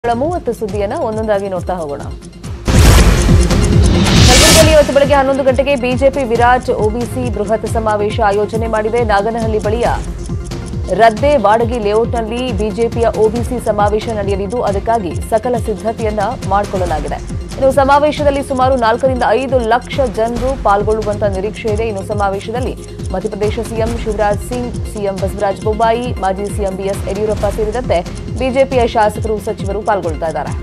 ಗಳ ಮೂವತ್ತು ಸುದ್ದಿಯನ್ನ ಒಂದೊಂದಾಗಿ ನೋಡ್ತಾ ಹೋಗೋಣ ಕಲಬುರಗಿಯಲ್ಲಿ ಇವತ್ತು ಬೆಳಗ್ಗೆ ಹನ್ನೊಂದು ಗಂಟೆಗೆ ಬಿಜೆಪಿ ವಿರಾಟ್ ಒಬಿಸಿ ಬೃಹತ್ ಸಮಾವೇಶ ಆಯೋಜನೆ ಮಾಡಿದೆ ನಾಗನಹಳ್ಳಿ ಬಳಿಯ ರದ್ದೆ ಬಾಡಗಿ ಲೇಔಟ್ನಲ್ಲಿ ಬಿಜೆಪಿಯ ಒಬಿಸಿ ಸಮಾವೇಶ ನಡೆಯಲಿದ್ದು ಅದಕ್ಕಾಗಿ ಸಕಲ ಸಿದ್ಧತೆಯನ್ನ ಮಾಡಿಕೊಳ್ಳಲಾಗಿದೆ ಇನ್ನು ಸಮಾವೇಶದಲ್ಲಿ ಸುಮಾರು ನಾಲ್ಕರಿಂದ ಐದು ಲಕ್ಷ ಜನರು ಪಾಲ್ಗೊಳ್ಳುವಂತ ನಿರೀಕ್ಷೆ ಇದೆ ಇನ್ನು ಸಮಾವೇಶದಲ್ಲಿ ಮಧ್ಯಪ್ರದೇಶ ಸಿಎಂ ಶಿವರಾಜ್ ಸಿಂಗ್ ಸಿಎಂ ಬಸವರಾಜ ಬೊಮ್ಮಾಯಿ ಮಾಜಿ ಸಿಎಂ ಬಿಎಸ್ ಯಡಿಯೂರಪ್ಪ ಸೇರಿದಂತೆ ಬಿಜೆಪಿಯ ಶಾಸಕರು ಸಚಿವರು ಪಾಲ್ಗೊಳ್ತಾ ಇದ್ದಾರೆ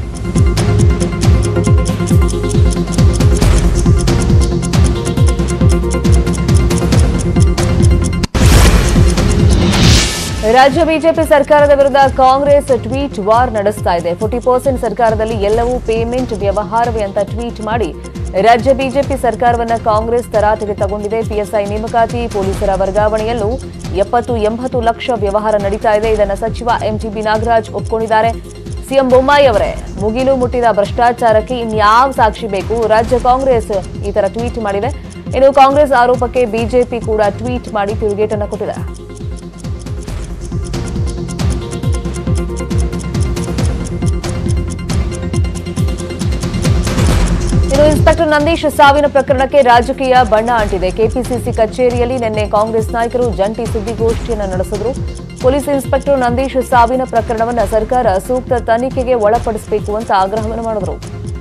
ರಾಜ್ಯ ಬಿಜೆಪಿ ಸರ್ಕಾರದ ವಿರುದ್ಧ ಕಾಂಗ್ರೆಸ್ ಟ್ವೀಟ್ ವಾರ್ ನಡೆಸ್ತಾ ಇದೆ ಫೋರ್ಟಿ ಪರ್ಸೆಂಟ್ ಸರ್ಕಾರದಲ್ಲಿ ಎಲ್ಲವೂ ಪೇಮೆಂಟ್ ವ್ಯವಹಾರವೇ ಅಂತ ಟ್ವೀಟ್ ಮಾಡಿ ರಾಜ್ಯ ಬಿಜೆಪಿ ಸರ್ಕಾರವನ್ನ ಕಾಂಗ್ರೆಸ್ ತರಾಟೆಗೆ ತಗೊಂಡಿದೆ ಪಿಎಸ್ಐ ನೇಮಕಾತಿ ಪೊಲೀಸರ ವರ್ಗಾವಣೆಯಲ್ಲೂ ಎಪ್ಪತ್ತು ಎಂಬತ್ತು ಲಕ್ಷ ವ್ಯವಹಾರ ನಡೀತಾ ಇದೆ ಇದನ್ನ ಸಚಿವ ಎಂಟಿಬಿ ನಾಗರಾಜ್ ಒಪ್ಕೊಂಡಿದ್ದಾರೆ ಸಿಎಂ ಬೊಮ್ಮಾಯಿ ಅವರೇ ಮುಗಿಲು ಮುಟ್ಟಿದ ಭ್ರಷ್ಟಾಚಾರಕ್ಕೆ ಇನ್ಯಾವ ಸಾಕ್ಷಿ ಬೇಕು ರಾಜ್ಯ ಕಾಂಗ್ರೆಸ್ ಈ ತರ ಟ್ವೀಟ್ ಮಾಡಿದೆ ಇನ್ನು ಕಾಂಗ್ರೆಸ್ ಆರೋಪಕ್ಕೆ ಬಿಜೆಪಿ ಕೂಡ ಟ್ವೀಟ್ ಮಾಡಿ ತಿರುಗೇಟನ್ನು ಕೊಟ್ಟಿದೆ ಇನ್ನು ಇನ್ಸ್ಪೆಕ್ಟರ್ ನಂದೀಶ್ ಸಾವಿನ ಪ್ರಕರಣಕ್ಕೆ ರಾಜಕೀಯ ಬಣ್ಣ ಅಂಟಿದೆ ಕೆಪಿಸಿಸಿ ಕಚೇರಿಯಲ್ಲಿ ನಿನ್ನೆ ಕಾಂಗ್ರೆಸ್ ನಾಯಕರು ಜಂಟಿ ಸುದ್ದಿಗೋಷ್ಠಿಯನ್ನು ನಡೆಸಿದ್ರು ಪೊಲೀಸ್ ಇನ್ಸ್ಪೆಕ್ಟರ್ ನಂದೀಶ್ ಸಾವಿನ ಪ್ರಕರಣವನ್ನು ಸರ್ಕಾರ ಸೂಕ್ತ ತನಿಖೆಗೆ ಒಳಪಡಿಸಬೇಕು ಅಂತ ಆಗ್ರಹವನ್ನು ಮಾಡಿದ್ರು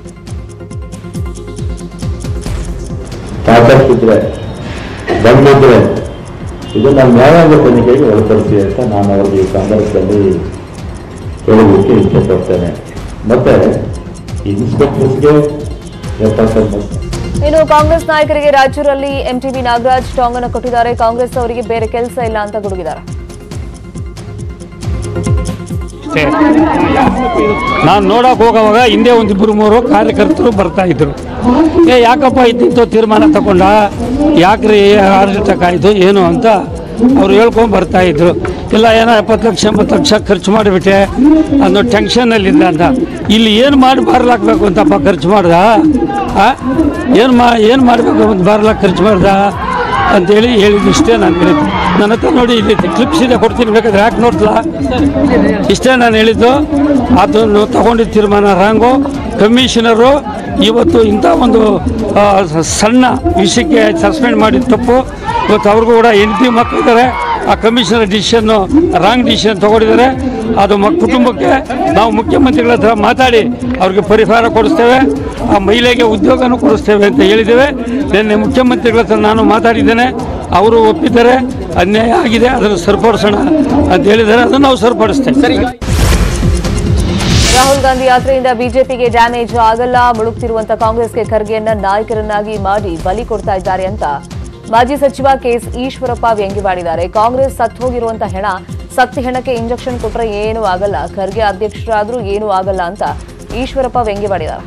ತಾಕತ್ತಿದ್ರೆ ಬಂದಿದ್ರೆ ಇದು ನಮ್ಮ ನ್ಯಾಯಾಂಗ ತನಿಖೆಗೆ ಒಳಪಡಿಸಿ ಅಂತ ನಾನು ಅವರಿಗೆ ಈ ಸಂದರ್ಭದಲ್ಲಿ ಹೇಳಲಿಕ್ಕೆ ಇಚ್ಛೆ ಪಡ್ತೇನೆ ಮತ್ತೆ ಇನ್ಸ್ಪೆಕ್ಟರ್ಸ್ಗೆ ಎಪ್ಪತ್ತೊಂಬತ್ತು ಇನ್ನು ಕಾಂಗ್ರೆಸ್ ನಾಯಕರಿಗೆ ರಾಜ್ಯದಲ್ಲಿ ಎಂಟಿಬಿ ನಾಗರಾಜ್ ಟಾಂಗ್ ಅನ್ನು ಕೊಟ್ಟಿದ್ದಾರೆ ಕಾಂಗ್ರೆಸ್ ಅವರಿಗೆ ಬೇರೆ ಕೆಲಸ ಇಲ್ಲ ಅಂತ ಗುಡುಗಿದ್ದಾರೆ ಅಷ್ಟೇ ನಾನು ನೋಡಕ್ ಹೋಗೋವಾಗ ಹಿಂದೆ ಒಂದಿಬ್ಬರು ಮೂರು ಕಾರ್ಯಕರ್ತರು ಬರ್ತಾ ಇದ್ರು ಏ ಯಾಕಪ್ಪ ಇದ್ದಿತ್ತು ತೀರ್ಮಾನ ತಗೊಂಡ ಯಾಕ್ರಿ ಆಡಳಿತಕ್ಕಾಯ್ತು ಏನು ಅಂತ ಅವ್ರು ಹೇಳ್ಕೊಂಡು ಬರ್ತಾ ಇದ್ರು ಇಲ್ಲ ಏನೋ ಎಪ್ಪತ್ತು ಲಕ್ಷ ಎಂಬತ್ತು ಲಕ್ಷ ಖರ್ಚು ಮಾಡಿಬಿಟ್ಟೆ ಅನ್ನೋ ಟೆನ್ಷನ್ನಲ್ಲಿದ್ದ ಅಂತ ಇಲ್ಲಿ ಏನು ಮಾಡಿ ಬಾರ್ಲಾಕ್ಬೇಕು ಅಂತಪ್ಪ ಖರ್ಚು ಮಾಡ್ದ ಏನು ಮಾ ಏನು ಮಾಡಬೇಕು ಅಂತ ಬಾರ್ಲಾಕ್ ಖರ್ಚು ಮಾಡ್ದ ಅಂತೇಳಿ ಹೇಳಿದ್ದು ಇಷ್ಟೇ ನಾನು ಹೇಳಿದ್ದು ನನ್ನ ಹತ್ರ ನೋಡಿ ಇಲ್ಲಿ ಕ್ಲಿಪ್ಸ್ ಇದೆ ಕೊಡ್ತೀನಿ ಬೇಕಾದ್ರೆ ಯಾಕೆ ನೋಡ್ಲಾ ಇಷ್ಟೇ ನಾನು ಹೇಳಿದ್ದು ಅದನ್ನು ತಗೊಂಡಿದ್ದ ತೀರ್ಮಾನ ರಾಂಗು ಕಮಿಷನರು ಇವತ್ತು ಇಂಥ ಒಂದು ಆ, ಸ- ಸಣ್ಣ ವಿಷಯಕ್ಕೆ ಸಸ್ಪೆಂಡ್ ಮಾಡಿದ ತಪ್ಪು ಇವತ್ತು ಅವ್ರಿಗೂ ಕೂಡ ಹೆಂಡತಿ ಮಕ್ಕಳಿದ್ದಾರೆ ಆ ಕಮಿಷನರ್ ಡಿಸಿಷನ್ನು ರಾಂಗ್ ಡಿಸಿಷನ್ ತಗೊಂಡಿದ್ದಾರೆ ಅದು ಮ ಕುಟುಂಬಕ್ಕೆ ನಾವು ಮುಖ್ಯಮಂತ್ರಿಗಳ ಹತ್ರ ಮಾತಾಡಿ ಅವ್ರಿಗೆ ಪರಿಹಾರ ಕೊಡಿಸ್ತೇವೆ ಆ ಮಹಿಳೆಗೆ ಉದ್ಯೋಗನೂ ಕೊಡಿಸ್ತೇವೆ ಅಂತ ಹೇಳಿದ್ದೇವೆ ನಿನ್ನೆ ಮುಖ್ಯಮಂತ್ರಿಗಳ ಹತ್ರ ನಾನು ಮಾತಾಡಿದ್ದೇನೆ ಅವರು ಒಪ್ಪಿದ್ದಾರೆ ಅನ್ಯಾಯ ಆಗಿದೆ ಅದನ್ನು ಸರಿಪಡಿಸೋಣ ಅಂತ ಹೇಳಿದ್ದಾರೆ ಅದನ್ನು ನಾವು ಸರಿಪಡಿಸ್ತೇವೆ ರಾಹುಲ್ ಗಾಂಧಿ ಯಾತ್ರೆಯಿಂದ ಬಿಜೆಪಿಗೆ ಡ್ಯಾಮೇಜ್ ಆಗಲ್ಲ ಮುಳುಗ್ತಿರುವಂತ ಕಾಂಗ್ರೆಸ್ಗೆ ಖರ್ಗೆಯನ್ನ ನಾಯಕರನ್ನಾಗಿ ಮಾಡಿ ಬಲಿ ಕೊಡ್ತಾ ಇದ್ದಾರೆ ಅಂತ ಮಾಜಿ ಸಚಿವ ಕೆಎಸ್ ಈಶ್ವರಪ್ಪ ವ್ಯಂಗ್ಯವಾಡಿದ್ದಾರೆ ಕಾಂಗ್ರೆಸ್ ಸತ್ತು ಹೋಗಿರುವಂತ ಹೆಣ ಸತ್ತು ಹೆಣಕ್ಕೆ ಇಂಜೆಕ್ಷನ್ ಕೊಟ್ರೆ ಏನೂ ಆಗಲ್ಲ ಖರ್ಗೆ ಅಧ್ಯಕ್ಷರಾದ್ರೂ ಏನೂ ಆಗಲ್ಲ ಅಂತ ಈಶ್ವರಪ್ಪ ವ್ಯಂಗ್ಯವಾಡಿದ್ದಾರೆ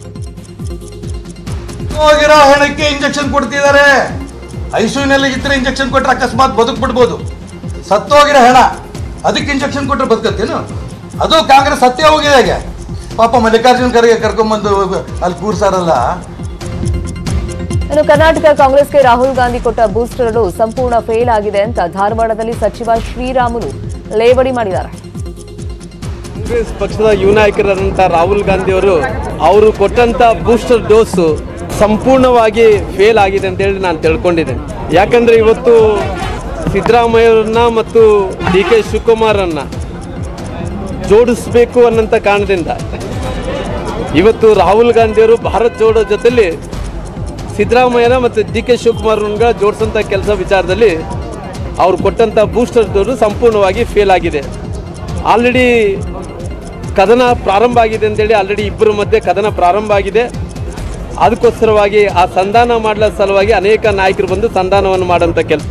ಹೋಗಿರೋ ಹೆಣಕ್ಕೆ ಇಂಜೆಕ್ಷನ್ ಕೊಡ್ತಿದ್ದಾರೆ ಐಸಿಯುನಲ್ಲಿ ಇದ್ರೆ ಇಂಜೆಕ್ಷನ್ ಕೊಟ್ರೆ ಅಕಸ್ಮಾತ್ ಬದುಕ್ಬಿಡ್ಬೋದು ಸತ್ತೋಗಿರೋ ಹೆಣ ಅದಕ್ಕೆ ಇಂಜೆಕ್ಷನ್ ಕೊಟ್ರೆ ಬದುಕತ್ತೇನು ಅದು ಕಾಂಗ್ರೆಸ್ ಸತ್ಯ ಹೋಗಿದೆ ಹೇಗೆ ಪಾಪ ಮಲ್ಲಿಕಾರ್ಜುನ್ ಖರ್ಗೆ ಕರ್ಕೊಂಬಂದು ಅಲ್ಲಿ ಕೂರ್ಸಾರಲ್ಲ ಇನ್ನು ಕರ್ನಾಟಕ ಕಾಂಗ್ರೆಸ್ಗೆ ರಾಹುಲ್ ಗಾಂಧಿ ಕೊಟ್ಟ ಬೂಸ್ಟರ್ಗಳು ಸಂಪೂರ್ಣ ಫೇಲ್ ಆಗಿದೆ ಅಂತ ಧಾರವಾಡದಲ್ಲಿ ಸಚಿವ ಶ್ರೀರಾಮುಲು ಲೇವಡಿ ಮಾಡಿದ್ದಾರೆ ಕಾಂಗ್ರೆಸ್ ಪಕ್ಷದ ಯುವ ನಾಯಕರಾದಂಥ ರಾಹುಲ್ ಗಾಂಧಿ ಅವರು ಅವರು ಕೊಟ್ಟಂತ ಬೂಸ್ಟರ್ ಡೋಸು ಸಂಪೂರ್ಣವಾಗಿ ಫೇಲ್ ಆಗಿದೆ ಅಂತ ಹೇಳಿ ನಾನು ತಿಳ್ಕೊಂಡಿದ್ದೇನೆ ಯಾಕಂದ್ರೆ ಇವತ್ತು ಸಿದ್ದರಾಮಯ್ಯವರನ್ನ ಮತ್ತು ಡಿ ಕೆ ಶಿವಕುಮಾರನ್ನ ಜೋಡಿಸ್ಬೇಕು ಅನ್ನೋಂಥ ಕಾರಣದಿಂದ ಇವತ್ತು ರಾಹುಲ್ ಗಾಂಧಿಯವರು ಭಾರತ್ ಜೋಡೋ ಜೊತೆಲಿ ಸಿದ್ದರಾಮಯ್ಯನ ಮತ್ತು ಡಿ ಕೆ ಶಿವಕುಮಾರ್ನ ಜೋಡಿಸೋಂಥ ಕೆಲಸ ವಿಚಾರದಲ್ಲಿ ಅವ್ರು ಕೊಟ್ಟಂಥ ಬೂಸ್ಟರ್ ಡೋಸು ಸಂಪೂರ್ಣವಾಗಿ ಫೇಲ್ ಆಗಿದೆ ಆಲ್ರೆಡಿ ಕದನ ಪ್ರಾರಂಭ ಆಗಿದೆ ಅಂತೇಳಿ ಆಲ್ರೆಡಿ ಇಬ್ಬರ ಮಧ್ಯೆ ಕದನ ಪ್ರಾರಂಭ ಆಗಿದೆ ಅದಕ್ಕೋಸ್ಕರವಾಗಿ ಆ ಸಂಧಾನ ಮಾಡಲ ಸಲುವಾಗಿ ಅನೇಕ ನಾಯಕರು ಬಂದು ಸಂಧಾನವನ್ನು ಮಾಡೋಂಥ ಕೆಲಸ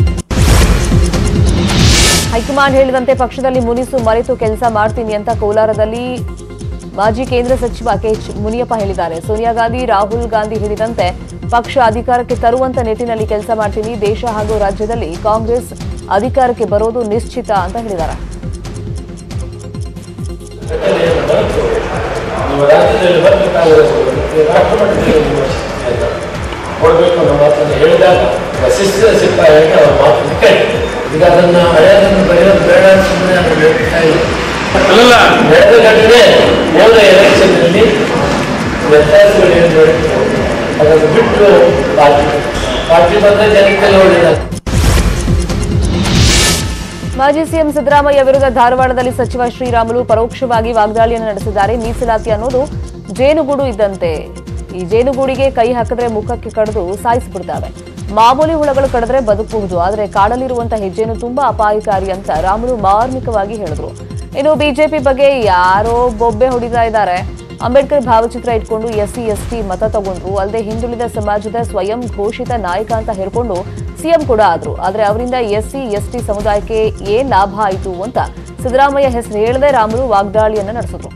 ಹೈಕಮಾಂಡ್ ಹೇಳಿದಂತೆ ಪಕ್ಷದಲ್ಲಿ ಮುನಿಸು ಮರೆತು ಕೆಲಸ ಮಾಡ್ತೀನಿ ಅಂತ ಕೋಲಾರದಲ್ಲಿ ಮಾಜಿ ಕೇಂದ್ರ ಸಚಿವ ಕೆಎಚ್ ಮುನಿಯಪ್ಪ ಹೇಳಿದ್ದಾರೆ ಸೋನಿಯಾ ಗಾಂಧಿ ರಾಹುಲ್ ಗಾಂಧಿ ಹೇಳಿದಂತೆ ಪಕ್ಷ ಅಧಿಕಾರಕ್ಕೆ ತರುವಂತ ನಿಟ್ಟಿನಲ್ಲಿ ಕೆಲಸ ಮಾಡ್ತೀನಿ ದೇಶ ಹಾಗೂ ರಾಜ್ಯದಲ್ಲಿ ಕಾಂಗ್ರೆಸ್ ಅಧಿಕಾರಕ್ಕೆ ಬರೋದು ನಿಶ್ಚಿತ ಅಂತ ಹೇಳಿದ್ದಾರೆ ಕೊಡಬೇಕು ಅನ್ನೋ ಮಾತನ್ನು ಹೇಳಿದಾಗ ಶಿಸ್ತಿನ ಸಿಪಾಯಿಯಾಗಿ ಅವ್ರ ಮಾತು ಕೇಳಿ ಈಗ ಅದನ್ನು ಹಳೆಯದನ್ನು ಬರೆಯೋದು ಬೇಡ ಸುಮ್ಮನೆ ಅದನ್ನು ಹೇಳ್ತಾ ಇಲ್ಲ ಅಲ್ಲಲ್ಲ ನಡೆದ ಘಟನೆ ಹೋದ ಎಲೆಕ್ಷನ್ನಲ್ಲಿ ವ್ಯತ್ಯಾಸಗಳೇನು ನಡೆಯಿತು ಅದನ್ನು ಬಿಟ್ಟು ಪಾರ್ಟಿ ಪಾರ್ಟಿ ಬಂದ ಜನಕ್ಕೆಲ್ಲ ಒಳ್ಳೆಯದಾಗ ಮಾಜಿ ಸಿಎಂ ಸಿದ್ದರಾಮಯ್ಯ ವಿರುದ್ಧ ಧಾರವಾಡದಲ್ಲಿ ಸಚಿವ ಶ್ರೀರಾಮುಲು ಪರೋಕ್ಷವಾಗಿ ವಾಗ್ದಾಳಿಯನ್ನು ನಡೆಸಿದ್ದಾರೆ ಮೀಸಲಾತಿ ಅನ್ನೋದು ಜೇನುಗೂಡು ಇದ್ದಂತೆ ಈ ಜೇನುಗೂಡಿಗೆ ಕೈ ಹಾಕಿದ್ರೆ ಮುಖಕ್ಕೆ ಕಡಿದು ಸಾಯಿಸಿಬಿಡ್ತಾವೆ ಮಾಮೂಲಿ ಹುಳಗಳು ಕಡಿದ್ರೆ ಬದುಕಬಹುದು ಆದರೆ ಕಾಡಲಿರುವಂತಹ ಹೆಜ್ಜೆನು ತುಂಬಾ ಅಪಾಯಕಾರಿ ಅಂತ ರಾಮುಲು ಮಾರ್ಮಿಕವಾಗಿ ಹೇಳಿದ್ರು ಇನ್ನು ಬಿಜೆಪಿ ಬಗ್ಗೆ ಯಾರೋ ಬೊಬ್ಬೆ ಹೊಡಿತಾ ಇದ್ದಾರೆ ಅಂಬೇಡ್ಕರ್ ಭಾವಚಿತ್ರ ಇಟ್ಕೊಂಡು ಎಸ್ಸಿ ಎಸ್ಟಿ ಮತ ತಗೊಂಡ್ರು ಅಲ್ಲದೆ ಹಿಂದುಳಿದ ಸಮಾಜದ ಸ್ವಯಂ ಘೋಷಿತ ನಾಯಕ ಅಂತ ಹೇಳ್ಕೊಂಡು ಸಿಎಂ ಕೂಡ ಆದ್ರು ಆದ್ರೆ ಅವರಿಂದ ಎಸ್ಸಿ ಎಸ್ಟಿ ಸಮುದಾಯಕ್ಕೆ ಏನ್ ಲಾಭ ಆಯಿತು ಅಂತ ಸಿದ್ದರಾಮಯ್ಯ ಹೆಸರು ಹೇಳದೆ ರಾಮುಲು ವಾಗ್ದಾಳಿಯನ್ನ ನಡೆಸಿದ್ರು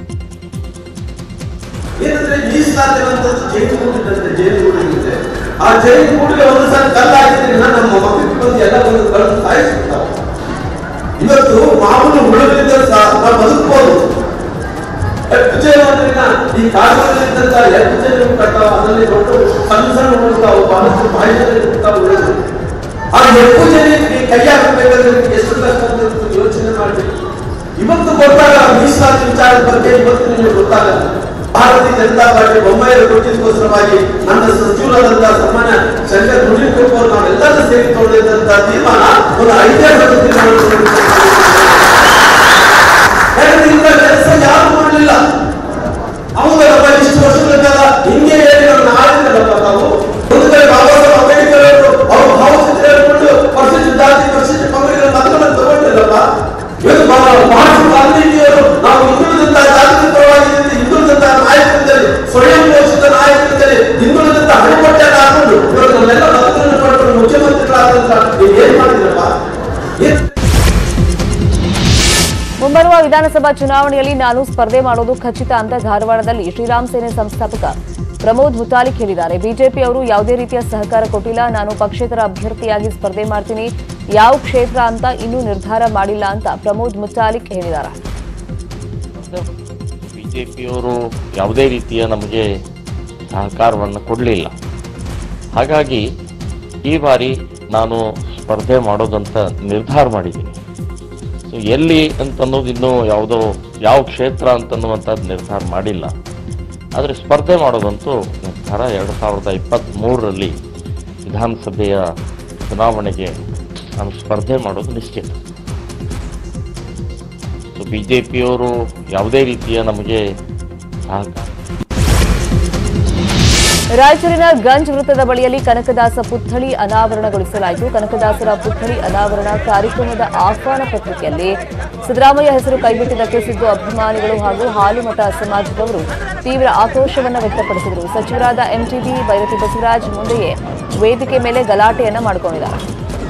ಏನಂದ್ರೆ ಮೀಸಲಾತಿರುವಂತದ್ದು ಜೈಲು ಕೂಡಿದಂತೆ ಜೈಲು ಕೂಡಿರುತ್ತೆ ಆ ಜೈಲು ಕೂಡಿಗೆ ಒಂದು ಸಲ ಕಲ್ಲಾಗಿದ್ರಿಂದ ನಮ್ಮ ಮಕ್ಕಳಿಗೆ ಬಂದು ಎಲ್ಲ ಒಂದು ಕಳೆದು ಸಾಯಿಸ್ಬಿಡ್ತಾರೆ ಇವತ್ತು ಮಾಮೂಲು ಹುಡುಗರಿದ್ದರೆ ಸಹ ನಾವು ಬದುಕ್ಬೋದು ಎಷ್ಟು ಜೈಲಂದ್ರಿನ ಈ ಕಾಶ್ಮೀರದಲ್ಲಿದ್ದಂತ ಎಷ್ಟು ಜೈಲು ಕಟ್ಟಾವ ಅದರಲ್ಲಿ ದೊಡ್ಡ ಸಣ್ಣ ಸಣ್ಣ ಹುಡುಕ್ತಾವು ಬಹಳಷ್ಟು ಬಾಯಿನಲ್ಲಿ ಹುಡುಕ್ತಾವು ಉಳಿದು ಆ ಎಷ್ಟು ಜನಕ್ಕೆ ಕೈ ಹಾಕಬೇಕಾದ್ರೆ ನಿಮ್ಗೆ ಎಷ್ಟು ಕಷ್ಟ ಅಂತ ಇವತ್ತು ಯೋಚನೆ ಮಾಡಬೇಕು ಇವತ್ತು ಗೊತ್ತಾಗ ಮೀಸಲಾತಿ ವಿಚಾರದ ಬಗ್ಗೆ ಇವತ್ತು ನಿಮಗೆ ಗೊತ್ತಾಗಲ್ಲ ಭಾರತೀಯ ಜನತಾ ಪಾರ್ಟಿ ಬೊಮ್ಮಾಯಿರು ಕೊಟ್ಟಿದ್ದಕ್ಕೋಸ್ಕರವಾಗಿ ನನ್ನ ಸಚಿವರಾದಂತಹ ಸನ್ಮಾನ್ಯ ಶಂಕರ್ ಮುನಿಕೊಪ್ಪ ಅವರು ನಾವೆಲ್ಲರೂ ಸೇರಿಕೊಂಡಿದ್ದಂತಹ ತೀರ್ಮಾನ ಒಂದು ಐತಿಹಾಸಿಕ ತೀರ್ಮಾನ ಯಾಕಂದ್ರೆ ಇಂಥ ಕೆಲಸ ಯಾರು ಮಾಡಲಿಲ್ಲ ಅವುಗಳಪ್ಪ ಇಷ್ಟು ವರ್ಷಗಳ ಕಾಲ ಹಿಂಗೆ ಹೇಳಿ ನಮ್ಮ ಆಳಿದ್ರಲ್ಲಪ್ಪ ತಾವು ಒಂದು ಕಡೆ ಬಾಬಾ ಸಾಹೇಬ್ ಅಂಬೇಡ್ಕರ್ ಅವರು ಅವ್ರ ಭಾವಚಿತ್ರ ಹೇಳ್ಕೊಂಡು ಪರಿಶಿಷ್ಟ ಜಾತಿ ಪರಿಶಿಷ್ಟ ಪಂಗಡಗಳ ಮತಗಳನ್ನು ತಗೊಂಡಿಲ್ಲಪ್ಪ ಇವತ್ತು ಮಹಾ- ಮಹಾತ್ಮ ಗಾಂಧೀಜಿಯವರು ನಾವು ಹಿಂದುಳಿದಂತಹ ಜಾತಿ ಪರವಾಗಿದ್ದರೆ ಹಿಂದುಳಿದಂತಹ ನಾಯಕರಿದ್ದಲ್ಲಿ ಸ್ವಯಂ ಘೋಷಿತ ನಾಯಕರಿದ್ದಲ್ಲಿ ಹಿಂದುಳಿದಂತಹ ಹಣಪಟ್ಟೆಯನ್ನು ಹಾಕೊಂಡು ಇವತ್ತು ನಮ್ಮೆಲ್ಲ ಮತಗಳನ್ನು ಪಡ್ಕೊಂಡು ಮುಖ್ಯಮಂತ್ರಿಗಳಾದಂತಹ ನೀವು ಏನ್ ಮಾಡಿದ್ರಪ್ಪ ಏನ್ ಮುಂಬರುವ ವಿಧಾನಸಭಾ ಚುನಾವಣೆಯಲ್ಲಿ ನಾನು ಸ್ಪರ್ಧೆ ಮಾಡೋದು ಖಚಿತ ಅಂತ ಧಾರವಾಡದಲ್ಲಿ ಶ್ರೀರಾಮ್ ಸೇನೆ ಸಂಸ್ಥಾಪಕ ಪ್ರಮೋದ್ ಮುತಾಲಿಕ್ ಹೇಳಿದ್ದಾರೆ ಬಿಜೆಪಿ ಅವರು ಯಾವುದೇ ರೀತಿಯ ಸಹಕಾರ ಕೊಟ್ಟಿಲ್ಲ ನಾನು ಪಕ್ಷೇತರ ಅಭ್ಯರ್ಥಿಯಾಗಿ ಸ್ಪರ್ಧೆ ಮಾಡ್ತೀನಿ ಯಾವ ಕ್ಷೇತ್ರ ಅಂತ ಇನ್ನೂ ನಿರ್ಧಾರ ಮಾಡಿಲ್ಲ ಅಂತ ಪ್ರಮೋದ್ ಮುತಾಲಿಕ್ ಹೇಳಿದ್ದಾರೆ ಬಿಜೆಪಿಯವರು ಯಾವುದೇ ರೀತಿಯ ನಮಗೆ ಸಹಕಾರವನ್ನು ಕೊಡಲಿಲ್ಲ ಹಾಗಾಗಿ ಈ ಬಾರಿ ನಾನು ಸ್ಪರ್ಧೆ ಮಾಡೋದಂತ ನಿರ್ಧಾರ ಮಾಡಿದ್ದೀನಿ ಸೊ ಎಲ್ಲಿ ಅಂತನ್ನೋದು ಇನ್ನೂ ಯಾವುದೋ ಯಾವ ಕ್ಷೇತ್ರ ಅಂತನ್ನುವಂಥದ್ದು ನಿರ್ಧಾರ ಮಾಡಿಲ್ಲ ಆದರೆ ಸ್ಪರ್ಧೆ ಮಾಡೋದಂತೂ ನಿರ್ಧಾರ ಎರಡು ಸಾವಿರದ ಇಪ್ಪತ್ತ್ಮೂರರಲ್ಲಿ ವಿಧಾನಸಭೆಯ ಚುನಾವಣೆಗೆ ನಾನು ಸ್ಪರ್ಧೆ ಮಾಡೋದು ನಿಶ್ಚಿತ ಸೊ ಬಿ ಜೆ ಪಿಯವರು ಯಾವುದೇ ರೀತಿಯ ನಮಗೆ ಸಹಕಾರ ರಾಯಚೂರಿನ ಗಂಜ್ ವೃತ್ತದ ಬಳಿಯಲ್ಲಿ ಕನಕದಾಸ ಪುತ್ಥಳಿ ಅನಾವರಣಗೊಳಿಸಲಾಯಿತು ಕನಕದಾಸರ ಪುತ್ಥಳಿ ಅನಾವರಣ ಕಾರ್ಯಕ್ರಮದ ಆಹ್ವಾನ ಪತ್ರಿಕೆಯಲ್ಲಿ ಸಿದ್ದರಾಮಯ್ಯ ಹೆಸರು ಕೈಬಿಟ್ಟಿದ್ದಕ್ಕೆ ಸಿದ್ದು ಅಭಿಮಾನಿಗಳು ಹಾಗೂ ಹಾಲುಮತ ಸಮಾಜದವರು ತೀವ್ರ ಆಕ್ರೋಶವನ್ನು ವ್ಯಕ್ತಪಡಿಸಿದರು ಸಚಿವರಾದ ಎಂಟಿಬಿ ಬೈರತಿ ಬಸವರಾಜ್ ಮುಂದೆಯೇ ವೇದಿಕೆ ಮೇಲೆ ಗಲಾಟೆಯನ್ನ ಮಾಡಿಕೊಂಡಿದ್ದಾರೆ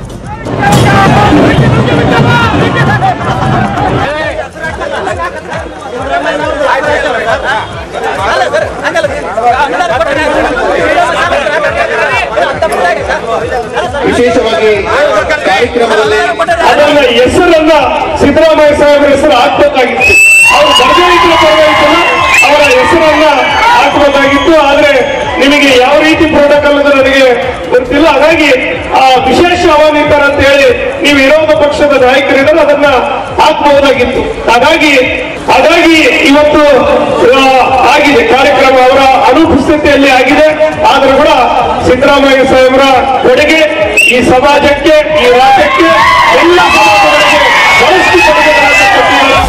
ವಿಶೇಷವಾಗಿ ಕಾರ್ಯಕ್ರಮದಲ್ಲಿ ಅದನ್ನ ಹೆಸರನ್ನ ಸಿದ್ದರಾಮಯ್ಯ ಸಾಹೇಬರ ಹೆಸರು ಹಾಕ್ಬೇಕಾಗಿತ್ತು ಅವ್ರು ಬರಬೇಕಿಲ್ಲ ಪರವಾಗಿಲ್ಲ ಅವರ ಹೆಸರನ್ನ ಹಾಕಬೇಕಾಗಿತ್ತು ಆದ್ರೆ ನಿಮಗೆ ಯಾವ ರೀತಿ ಪ್ರೋಟೋಕಾಲ್ ಅಂತ ನನಗೆ ಗೊತ್ತಿಲ್ಲ ಹಾಗಾಗಿ ಆ ವಿಶೇಷ ಆಹ್ವಾನಿತರ ಅಂತ ಹೇಳಿ ನೀವು ವಿರೋಧ ಪಕ್ಷದ ನಾಯಕರಿದ್ದಾರೆ ಅದನ್ನ ಹಾಕಬಹುದಾಗಿತ್ತು ಹಾಗಾಗಿ ಹಾಗಾಗಿ ಇವತ್ತು ಆ, ಆಗಿದೆ ಕಾರ್ಯಕ್ರಮ ಅವರ ಅನುಪಸ್ಥಿತಿಯಲ್ಲಿ ಆಗಿದೆ ಆದ್ರೂ ಕೂಡ ಸಿದ್ದರಾಮಯ್ಯ ಸಾಹೇಬರ ಕೊಡುಗೆ ಈ ಸಮಾಜಕ್ಕೆ ಈ ರಾಜ್ಯಕ್ಕೆ ಎಲ್ಲ ಸಮಾಜಗಳಿಗೆ ಬಹಳಷ್ಟು ಕೊಡುಗೆಗಳನ್ನು ಕೊಟ್ಟಿದ್ದಾರೆ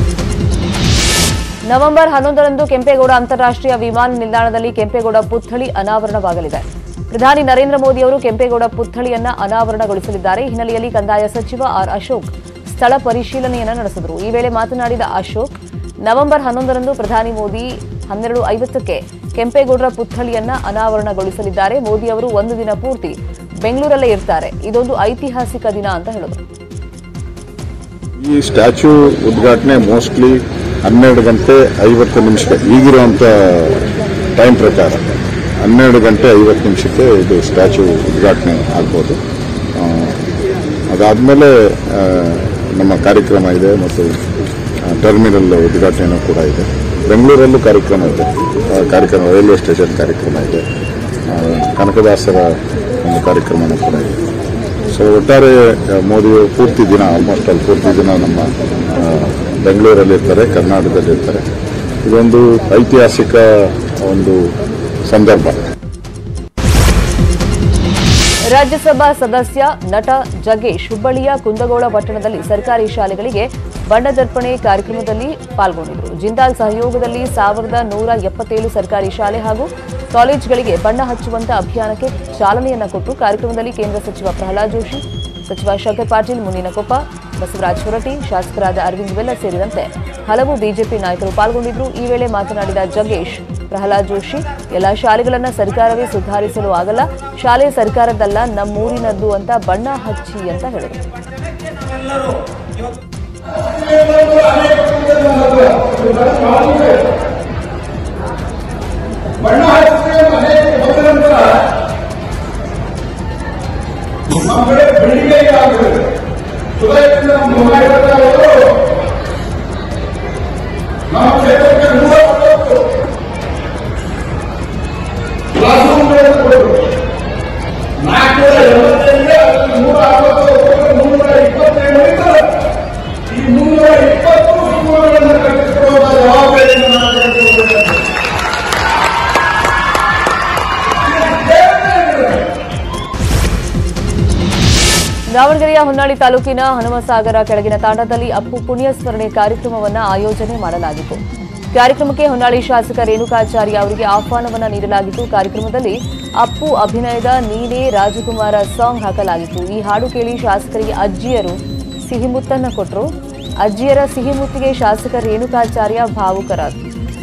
ನವೆಂಬರ್ ಹನ್ನೊಂದರಂದು ಕೆಂಪೇಗೌಡ ಅಂತಾರಾಷ್ಟ್ರೀಯ ವಿಮಾನ ನಿಲ್ದಾಣದಲ್ಲಿ ಕೆಂಪೇಗೌಡ ಪುತ್ಥಳಿ ಅನಾವರಣವಾಗಲಿದೆ ಪ್ರಧಾನಿ ನರೇಂದ್ರ ಮೋದಿ ಅವರು ಕೆಂಪೇಗೌಡ ಪುತ್ಥಳಿಯನ್ನ ಅನಾವರಣಗೊಳಿಸಲಿದ್ದಾರೆ ಈ ಹಿನ್ನೆಲೆಯಲ್ಲಿ ಕಂದಾಯ ಸಚಿವ ಆರ್ ಅಶೋಕ್ ಸ್ಥಳ ಪರಿಶೀಲನೆಯನ್ನ ನಡೆಸಿದರು ಈ ವೇಳೆ ಮಾತನಾಡಿದ ಅಶೋಕ್ ನವೆಂಬರ್ ಹನ್ನೊಂದರಂದು ಪ್ರಧಾನಿ ಮೋದಿ ಹನ್ನೆರಡು ಐವತ್ತಕ್ಕೆ ಕೆಂಪೇಗೌಡರ ಪುತ್ಥಳಿಯನ್ನ ಅನಾವರಣಗೊಳಿಸಲಿದ್ದಾರೆ ಮೋದಿ ಅವರು ಒಂದು ದಿನ ಪೂರ್ತಿ ಬೆಂಗಳೂರಲ್ಲೇ ಇರ್ತಾರೆ ಇದೊಂದು ಐತಿಹಾಸಿಕ ದಿನ ಅಂತ ಹೇಳಿದರು ಈ ಸ್ಟ್ಯಾಚ್ಯೂ ಉದ್ಘಾಟನೆ ಮೋಸ್ಟ್ಲಿ ಹನ್ನೆರಡು ಗಂಟೆ ಐವತ್ತು ನಿಮಿಷಕ್ಕೆ ಈಗಿರುವಂಥ ಟೈಮ್ ಪ್ರಕಾರ ಹನ್ನೆರಡು ಗಂಟೆ ಐವತ್ತು ನಿಮಿಷಕ್ಕೆ ಇದು ಸ್ಟ್ಯಾಚ್ಯೂ ಉದ್ಘಾಟನೆ ಆಗ್ಬೋದು ಆ, ಅದಾದಮೇಲೆ ಆ, ನಮ್ಮ ಕಾರ್ಯಕ್ರಮ ಇದೆ ಮತ್ತು ಆ, ಟರ್ಮಿನಲ್ ಉದ್ಘಾಟನೆನೂ ಕೂಡ ಇದೆ ಬೆಂಗಳೂರಲ್ಲೂ ಕಾರ್ಯಕ್ರಮ ಇದೆ ಆ, ಕಾರ್ಯಕ್ರಮ ರೈಲ್ವೆ ಸ್ಟೇಷನ್ ಕಾರ್ಯಕ್ರಮ ಇದೆ ಆ, ಕನಕದಾಸರ ಒಂದು ಕಾರ್ಯಕ್ರಮನೂ ಕೂಡ ಇದೆ ಸೊ ಒಟ್ಟಾರೆ ಆ, ಮೋದಿಯು ಪೂರ್ತಿ ದಿನ ಆಲ್ಮೋಸ್ಟ್ ಅಲ್ಲಿ ಪೂರ್ತಿ ದಿನ ನಮ್ಮ ಆ, ಬೆಂಗಳೂರಲ್ಲಿರ್ತಾರೆ ಕರ್ನಾಟಕದಲ್ಲಿರ್ತಾರೆ ಇದೊಂದು ಐತಿಹಾಸಿಕ ಒಂದು ಸಂದರ್ಭ ರಾಜ್ಯಸಭಾ ಸದಸ್ಯ ನಟ ಜಗೇಶ್ ಹುಬ್ಬಳ್ಳಿಯ ಕುಂದಗೋಳ ಪಟ್ಟಣದಲ್ಲಿ ಸರ್ಕಾರಿ ಶಾಲೆಗಳಿಗೆ ಬಣ್ಣದರ್ಪಣೆ ಕಾರ್ಯಕ್ರಮದಲ್ಲಿ ಪಾಲ್ಗೊಂಡಿದ್ದರು ಜಿಂದಾಲ್ ಸಹಯೋಗದಲ್ಲಿ ಸಾವಿರದ ನೂರ ಎಪ್ಪತ್ತೇಳು ಸರ್ಕಾರಿ ಶಾಲೆ ಹಾಗೂ ಕಾಲೇಜುಗಳಿಗೆ ಬಣ್ಣ ಹಚ್ಚುವಂತ ಅಭಿಯಾನಕ್ಕೆ ಚಾಲನೆಯನ್ನ ಕೊಟ್ಟು ಕಾರ್ಯಕ್ರಮದಲ್ಲಿ ಕೇಂದ್ರ ಸಚಿವ ಪ್ರಹ್ಲಾದ್ ಜೋಶಿ ಸಚಿವ ಶಂಕರ್ ಪಾಟೀಲ್ ಮುನಿನಕೊಪ್ಪ ಬಸವರಾಜ ಹೊರಟ್ಟಿ ಶಾಸಕರಾದ ಅರವಿಂದ್ ಬೆಲ್ಲ ಸೇರಿದಂತೆ ಹಲವು ಬಿಜೆಪಿ ನಾಯಕರು ಪಾಲ್ಗೊಂಡಿದ್ದರು ಈ ವೇಳೆ ಮಾತನಾಡಿದ ಜಗೇಶ್ ಪ್ರಹ್ಲಾದ್ ಜೋಶಿ ಎಲ್ಲ ಶಾಲೆಗಳನ್ನ ಸರ್ಕಾರವೇ ಸುಧಾರಿಸಲು ಆಗಲ್ಲ ಶಾಲೆ ಸರ್ಕಾರದಲ್ಲ ನಮ್ಮೂರಿನದ್ದು ಅಂತ ಬಣ್ಣ ಹಚ್ಚಿ ಅಂತ ಹೇಳಿದರು ಬಣ್ಣ ಹಚ್ಚಿದ್ರೆ ಮನೆಗೆ ಬಂದ ನಂತರ ನಮ್ಮ ಕಡೆ ಬೆಳಿಗ್ಗೆ ಆಗಬೇಕು ಸುಧಾರಿಸಿದ ನಮ್ಮ ಹೇಳ್ತಾರೋ ನಮ್ಮ ಕ್ಷೇತ್ರಕ್ಕೆ ನೂರ ಅರವತ್ತು ಕ್ಲಾಸ್ ರೂಮ್ಗಳನ್ನು ಕೊಡಬೇಕು ನಾಲ್ಕುನೂರ ಎಂಬತ್ತೈದು ಅದರಲ್ಲಿ ನೂರ ಅರವತ್ತು ಮುನ್ನೂರ ಇಪ್ಪತ್ತೈದು ಉಳಿತದೆ ಈ ಮುನ್ನೂರ ಇಪ್ಪತ್ತು ಸ್ಕೂಲ್ಗಳನ್ನು ಕಟ್ಟಿಸಿಕೊಳ್ಳುವ ಜವಾಬ್ದಾರಿಯನ್ನು ನಾವು ತೆಗೆದುಕೊಳ್ಳಬೇಕು. ದಾವಣಗೆರೆಯ ಹೊನ್ನಾಳಿ ತಾಲೂಕಿನ ಹನುಮಸಾಗರ ಕೆಳಗಿನ ತಾಂಡದಲ್ಲಿ ಅಪ್ಪು ಪುಣ್ಯಸ್ಮರಣೆ ಕಾರ್ಯಕ್ರಮವನ್ನು ಆಯೋಜನೆ ಮಾಡಲಾಗಿತ್ತು ಕಾರ್ಯಕ್ರಮಕ್ಕೆ ಹೊನ್ನಾಳಿ ಶಾಸಕ ರೇಣುಕಾಚಾರ್ಯ ಅವರಿಗೆ ಆಹ್ವಾನವನ್ನ ನೀಡಲಾಗಿತ್ತು ಕಾರ್ಯಕ್ರಮದಲ್ಲಿ ಅಪ್ಪು ಅಭಿನಯದ ನೀನೇ ರಾಜಕುಮಾರ ಸಾಂಗ್ ಹಾಕಲಾಗಿತ್ತು ಈ ಹಾಡು ಕೇಳಿ ಶಾಸಕರಿಗೆ ಅಜ್ಜಿಯರು ಸಿಹಿಮುತ್ತನ್ನ ಕೊಟ್ಟರು ಅಜ್ಜಿಯರ ಸಿಹಿಮುತ್ತಿಗೆ ಶಾಸಕ ರೇಣುಕಾಚಾರ್ಯ ಭಾವುಕರಾದರು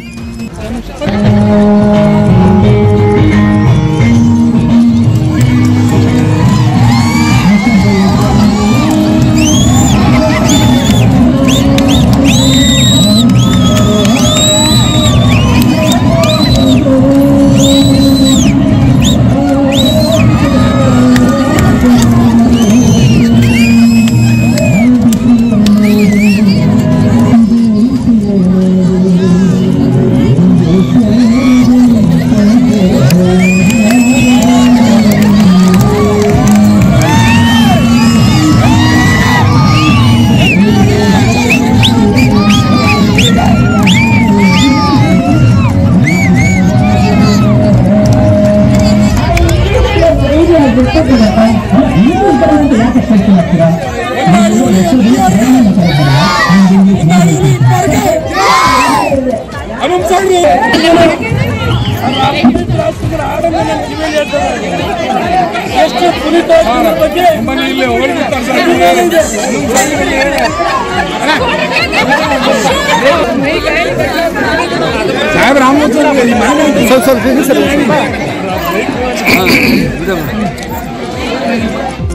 ಎಷ್ಟು ಪುನೀತ ಬಗ್ಗೆ ಮನೆಯಲ್ಲಿ ಸಾಹೇಬ್ ರಾಮಮೂರ್ತಿ ಸ್ವಲ್ಪ ಸ್ವಲ್ಪ